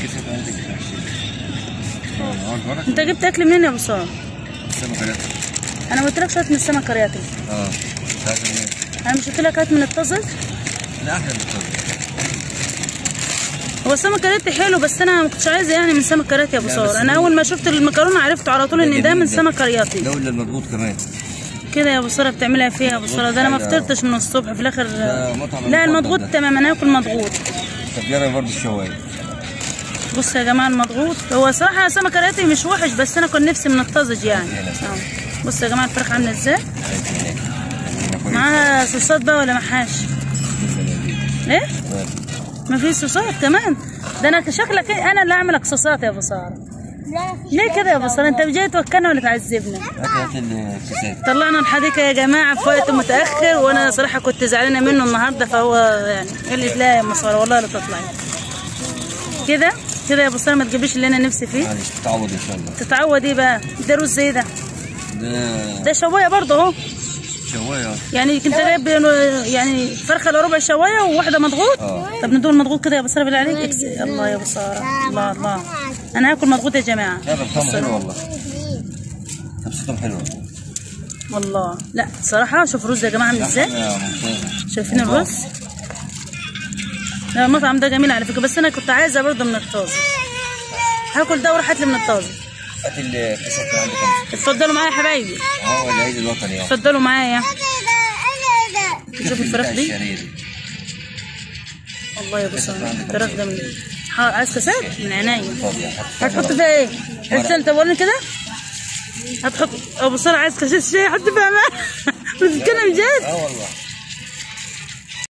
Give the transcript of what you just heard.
كيسة عندك اه اكبرك انت جبت اكل منين يا ابو صار السمكة لا انا قلت لك شويه من السمك رياضي اه مش عارف منين انا مش قلت لك هات من الطازج لا احلى من الطازج هو السمك رياضي حلو بس انا ما كنتش عايزه يعني من سمك رياضي يا ابو لا، صار بس انا اول ما شفت المكرونه عرفت على طول ان ده من سمك رياضي لو الا المضغوط كمان كده يا ابو ساره بتعملها فيها يا ابو ساره ده انا ما حاجة- فطرتش من الصبح في الاخر ده مطعم لا المفضل المضغوط ده. تمام انا هاكل مضغوط طب جرب برضه الشوايه بص يا جماعه المضغوط هو صراحه سمك رياضي مش وحش بس انا كان نفسي من الطازج يعني اه بص يا جماعه الفراخ عامله ازاي معاها صوصات بقى ولا محاش ايه ما في صوصات كمان ده انا شكلك إيه؟ انا اللي اعملك صوصات يا ابو ساره ليه كده يا ابو ساره انت جاي توكلنا ولا تعذبنا هات هات الكيسات طلعنا الحديقه يا جماعه في وقت متاخر وانا صراحه كنت زعلانه منه النهارده فهو يعني قال لي لا يا ام ساره والله لا تطلعي كده كده يا ابو ساره ما تجيبليش اللي انا نفسي فيه معلش تتعوض ان شاء الله تتعود ايه بقى ده رز ايه ده ده ده شوايه برضه اهو شوايه يعني كنت جايب يعني فرخه الا ربع شوايه وواحده مضغوط اه. طب ندول مضغوط كده يا ابو ساره بالله عليك اكس الله يا ابو ساره الله الله انا هاكل مضغوط يا جماعه لا بس طعمه حلو والله طب صوتهم حلو والله لا صراحه شوف الرز يا جماعه عامل ازاي حاجة ممتازة شايفين الرز لا المطعم ده جميل على فكره بس انا كنت عايزه برضه من الطازج هاكل ده واروح هات لي من الطازج هات الكيسات اللي عندك اتفضلوا معايا يا حبايبي اه العيد الوطني اه اتفضلوا معايا شوف الفراخ دي الشرير الله يا ابو ساره الفراخ ده من ح- عايز كاسات من عينيا طب يا حط هتحط فيها ايه؟ انت انت وريني كده هتحط ابو ساره عايز كاسات شاي حط فيها ماء بتتكلم جد اه والله